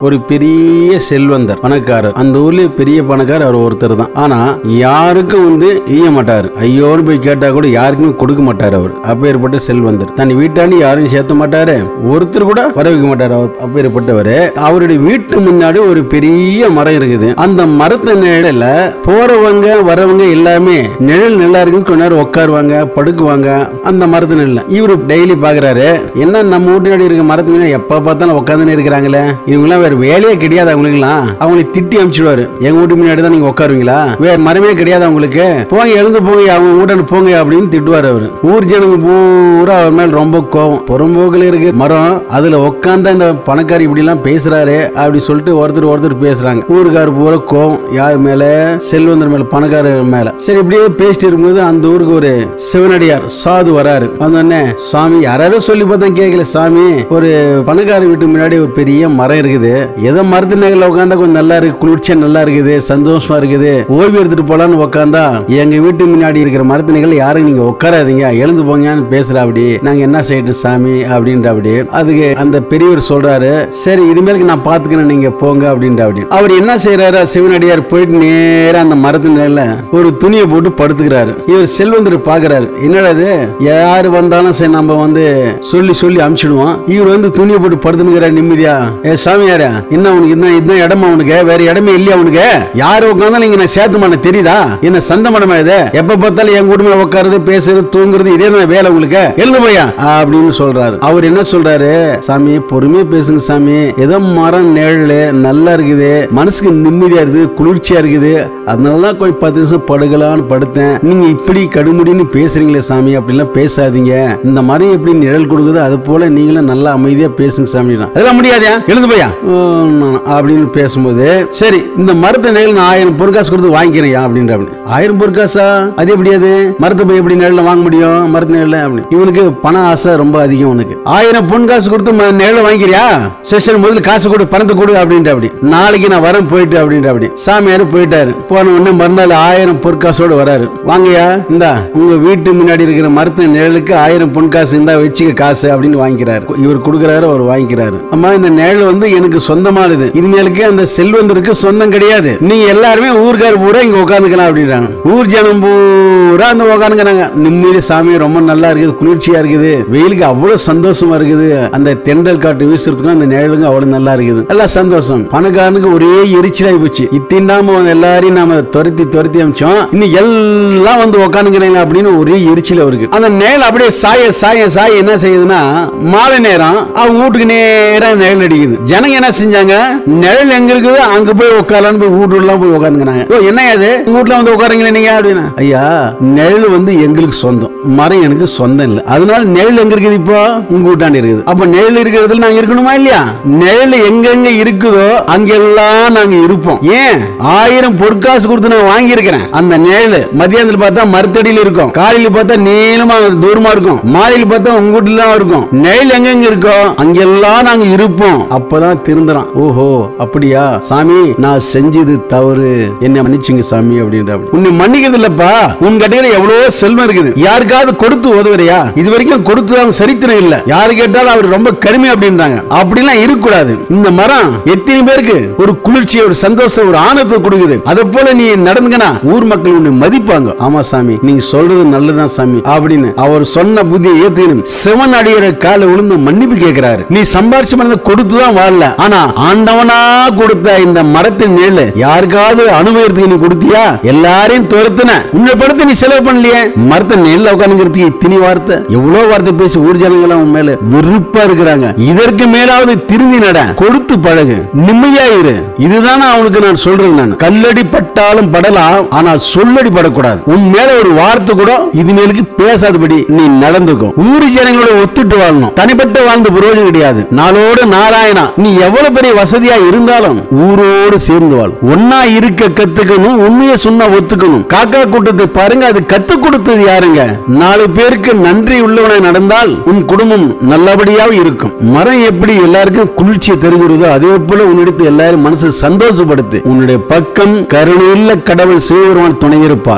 ஒரு பெரிய செல்வந்தர் பணக்காரர் அந்த ஊர்லயே பெரிய பணக்காரர் அவர் ஒருத்தர் தான் ஆனா யாருக்கும் வந்து ஈய மாட்டாரு ஐயோன்னு போய் கேட்டா கூட யாருக்குமே கொடுக்க மாட்டாரு அவர் அப்பேற்பட்ட செல்வந்தர் தன் வீட்டாண்டி யாரையும் சேர்த்த மாட்டாரு ஒருத்தர் கூட வர வைக்க மாட்டாரு அவர் அப்பேற்பட்டவர் அவருடைய வீட்டு முன்னாடி ஒரு பெரிய மரம் இருக்குது அந்த மரத்து நிழல போறவங்க வரவங்க எல்லாமே நிழல் நல்லா இருக்குது கொஞ்ச நேரம் உட்காருவாங்க படுக்குவாங்க அந்த மரத்து நிழல்ல இவரு டெய்லி பாக்குறாரு என்ன நம்ம வீட்டுனாடி இருக்க மரத்து நிழல் எப்ப பார்த்தாலும் உட்காந்துன்னு இருக்கிறாங்களே இவங்கெல்லாம் வேற வேலையே கிடையாது அவங்களுக்குலாம் அவங்களை திட்டி அனுப்பிச்சிடுவாரு எங்க வீட்டு முன்னாடி தான் நீங்க உட்காருவீங்களா வேற மரமே கிடையாது அவங்களுக்கு போங்க எழுந்து போங்க அவங்க வீட்டு போங்க அப்படின்னு திட்டுவாரு அவரு ஊர் ஜனங்க பூரா அவர் மேல ரொம்ப கோவம் புறம்போக்குல இருக்கு மரம் அதுல உட்காந்து இந்த பணக்காரி இப்படி எல்லாம் பேசுறாரு அப்படி சொல்லிட்டு ஒருத்தர் ஒருத்தர் பேசுறாங்க ஊருக்கார் பூரா கோவம் யார் மேல செல்வந்தர் மேல பணக்காரர் மேல சரி இப்படியே பேசிட்டு இருக்கும்போது அந்த ஊருக்கு ஒரு சிவனடியார் சாது வராரு வந்தோடனே சுவாமி யாராவது சொல்லி பார்த்தா கேட்கல சாமி ஒரு பணக்கார வீட்டு முன்னாடி ஒரு பெரிய மரம் இருக்குது ஏதோ மரத்து நகரில் உட்காந்தா கொஞ்சம் நல்லா இருக்கு குளிர்ச்சியா நல்லா இருக்குது சந்தோஷமா இருக்குது ஓய்வு எடுத்துட்டு போலான்னு உட்காந்தா எங்க வீட்டு முன்னாடி இருக்கிற மரத்து நகரில் யாரும் நீங்க உட்காராதீங்க எழுந்து போங்கன்னு பேசுற அப்படி நாங்க என்ன செய்யட்டும் சாமி அப்படின்ற அப்படி அதுக்கு அந்த பெரியவர் சொல்றாரு சரி இதுமேலுக்கு நான் பாத்துக்கிறேன் நீங்க போங்க அப்படின்ற அப்படி அவர் என்ன செய்யறாரு சிவனடியார் போயிட்டு நேரா அந்த மரத்து நிலையில ஒரு துணியை போட்டு படுத்துக்கிறாரு இவர் செல்வந்தர் பாக்குறாரு என்னடா இது யாரு வந்தாலும் சரி நம்ம வந்து சொல்லி சொல்லி அனுப்பிச்சிடுவோம் இவர் வந்து துணியை போட்டு படுத்துனுக்கிறார் நிம்மதியா ஏ சாமியாரா என்ன உனக்கு என்ன இதுதான் இடமா உனக்கு வேற இடமே இல்லையா உனக்கு யாரு உட்காந்தாலும் இங்க நான் சேர்த்து மாட்டேன் தெரியுதா என்ன சந்த மடமா இது எப்ப பார்த்தாலும் என் குடும்பம் உட்காருது பேசுறது தூங்குறது இதே தான் வேலை உங்களுக்கு எழுந்து போயா அப்படின்னு சொல்றாரு அவர் என்ன சொல்றாரு சாமி பொறுமையா பேசுங்க சாமி ஏதோ மரம் நிழல் நல்லா இருக்குது மனசுக்கு நிம்மதியா இருக்குது குளிர்ச்சியா இருக்குது அதனாலதான் கொஞ்சம் பத்து நிமிஷம் படுக்கலான்னு படுத்தேன் நீங்க இப்படி கடுமுடின்னு பேசுறீங்களே சாமி அப்படிலாம் பேசாதீங்க இந்த மரம் எப்படி நிழல் கொடுக்குதோ அது போல நீங்களும் நல்லா அமைதியா பேசுங்க சாமி அதெல்லாம் முடியாதா எழுந்து போயா உம், அப்படின்னு பேசும்போது சரி இந்த மரத்தை நிழல் நான் ஆயிரம் பொருட்காசு கொடுத்து வாங்கிக்கிறேன் அப்படின்ற அப்படி ஆயிரம் பொருட்காசா அது எப்படி அது மரத்தை போய் எப்படி நிழல்ல வாங்க முடியும் மரத்து நிழல்ல அப்படி இவனுக்கு பண ஆசை ரொம்ப அதிகம் உனக்கு ஆயிரம் பொன் காசு கொடுத்து ம- நிழல்ல வாங்கிக்கிறியா செஷன் முதல்ல காசு கொடு பணத்தை கொடு அப்படின்ற அப்படி நாளைக்கு நான் வரேன் போயிட்டு அப்படின்ற அப்படி சாமியார் போயிட்டாரு போன உடனே மறுநாள் ஆயிரம் பொற்காசோடு வராரு வாங்கய்யா இந்தா உங்க வீட்டு முன்னாடி இருக்கிற மரத்து நிழலுக்கு ஆயிரம் பொன் காசு இந்தா வச்சுக்க காசு அப்படின்னு வாங்கிக்கிறாரு இவர் கொடுக்குறாரு அவர் வாங்கிக்கிறாரு அம்மா இந்த நிழல் வந்து எனக்கு சொந்தமானது இனிமேலுக்கு அந்த செல்வந்தருக்கு சொந்தம் கிடையாது நீங்க எல்லாருமே ஊர்க்கார் பூரா இங்க உட்காந்துக்கலாம் அப்படின்றாங்க ஊர் ஜனம் பூரா அந்த உட்காந்துக்கிறாங்க நிம்மதி சாமி ரொம்ப நல்லா இருக்குது குளிர்ச்சியா இருக்குது வெயிலுக்கு அவ்வளவு சந்தோஷமா இருக்குது அந்த தென்றல் காட்டு வீசுறதுக்கும் அந்த நிழலுக்கும் அவ்வளவு நல்லா இருக்குது எல்லாம் சந்தோஷம் பணக்காரனுக்கு ஒரே எரிச்சலாகி போச்சு இத்தின்னாம எல்லாரையும் நாம துரத்தி துரத்தி அமிச்சோம் இன்னும் எல்லாம் வந்து உட்காந்துக்கிறாங்க அப்படின்னு ஒரே எரிச்சல் அவருக்கு அந்த நிழல் அப்படியே சாய சாய சாய என்ன செய்யுதுன்னா மாலை நேரம் அவங்க வீட்டுக்கு நேரா நிழல் அடிக்குது ஜனங்க என்ன செஞ்சாங்க நிழல் எங்க இருக்குது அங்க போய் உட்காரலான்னு போய் வீட்டுலாம் போய் உட்காந்துக்கிறாங்க ஓ என்ன அது உங்க வீட்டுல வந்து உட்காருங்களே நீங்க அப்படின்னு ஐயா நிழல் வந்து எங்களுக்கு சொந்தம் மரம் எனக்கு சொந்தம் இல்ல அதனால நிழல் எங்க இருக்குது இப்போ உங்க வீட்டாண்டி இருக்குது அப்ப நிழல் இருக்கிறதுல நாங்க இருக்கணுமா இல்லையா நிழல் எங்கெங்க இருக்குதோ அங்கெல்லாம் நாங்க இருப்போம் ஏன் ஆயிரம் பொற்காசு கொடுத்து நான் வாங்கி இருக்கிறேன் அந்த நிழல் மத்தியானத்துல பார்த்தா மரத்தடியில இருக்கும் காலையில பார்த்தா நீளமா தூரமா இருக்கும் மாலையில பார்த்தா உங்க வீட்டுல தான் இருக்கும் நிழல் எங்கெங்க இருக்கோ அங்கெல்லாம் நாங்க இருப்போம் அப்பதான் திருந்துறான் ஓஹோ அப்படியா சாமி நான் செஞ்சது தவறு என்ன மன்னிச்சுங்க சாமி அப்படின்ற உன்னை மன்னிக்கிறது இல்லப்பா உன் கட்டையில எவ்வளவோ செல்வம் இருக்குது யாருக்காவது கொடுத்து உதவுறியா இது வரைக்கும் கொடுத்ததாக சரித்திரம் இல்ல யாரு கேட்டாலும் அவர் ரொம்ப கருமை அப்படின்றாங்க அப்படிலாம் இருக்கக்கூடாது இந்த மரம் எத்தனை பேருக்கு ஒரு குளிர்ச்சி ஒரு சந்தோஷம் ஒரு ஆனந்தத்தை கொடுக்குது அதை போல நீ நடந்துக்கனா ஊர் மக்கள் உன்னை மதிப்பாங்க ஆமா சாமி நீங்க சொல்றது நல்லதுதான் சாமி அப்படின்னு அவர் சொன்ன புதிய ஏத்துக்கணும் சிவன் அடியோட கால விழுந்து மன்னிப்பு கேட்கிறாரு நீ சம்பாரிச்சு பண்ணத கொடுத்துதான் வாழல ஆனா ஆண்டவனா கொடுத்த இந்த மரத்தின் நிழல் யாருக்காவது அனுபவத்துக்கு நீ கொடுத்தியா எல்லாரையும் துரத்துன உன்னை படுத்து நீ செலவு பண்ணலையே மரத்தை நெல்ல உட்காந்துங்கிறதுக்கு இத்தனி வார்த்தை எவ்வளவு வார்த்தை பேசி ஊர் ஜனங்கள் உன் மேல விருப்பா இருக்கிறாங்க இதற்கு மேலாவது திரும்பி நட கொடுத்து பழகு நிம்மதியா இரு இதுதானே அவனுக்கு நான் சொல்றது நான் கல்லடி பட்டாலும் படலாம் ஆனால் சொல்லடி படக்கூடாது உன் மேல ஒரு வார்த்தை கூட இது மேலுக்கு பேசாதபடி நீ நடந்துக்கும் ஊர் ஜனங்களோட ஒத்துட்டு வாழணும் தனிப்பட்ட வாழ்ந்த புரோஜனம் கிடையாது நாளோடு நாராயணா நீ எவ்வளவு பெரிய வசதியா இருந்தாலும் ஊரோடு சேர்ந்து வாழ் ஒன்னா இருக்க கத்துக்கணும் உண்மையை சொன்னா ஒத்துக்கணும் காக்கா கூட்டத்தை பாருங்க அது கத்து கொடுத்தது யாருங்க நாலு பேருக்கு நன்றி உள்ளவனை நடந்தால் உன் குடும்பம் நல்லபடியாக இருக்கும் மரம் எப்படி எல்லாருக்கும் குளிர்ச்சியை தருகிறதோ அதே போல உன்னிடத்து எல்லாரும் மனசு சந்தோஷப்படுத்து உன்னுடைய பக்கம் கருணையுள்ள கடவுள் சிவபெருமான் துணை இருப்பார்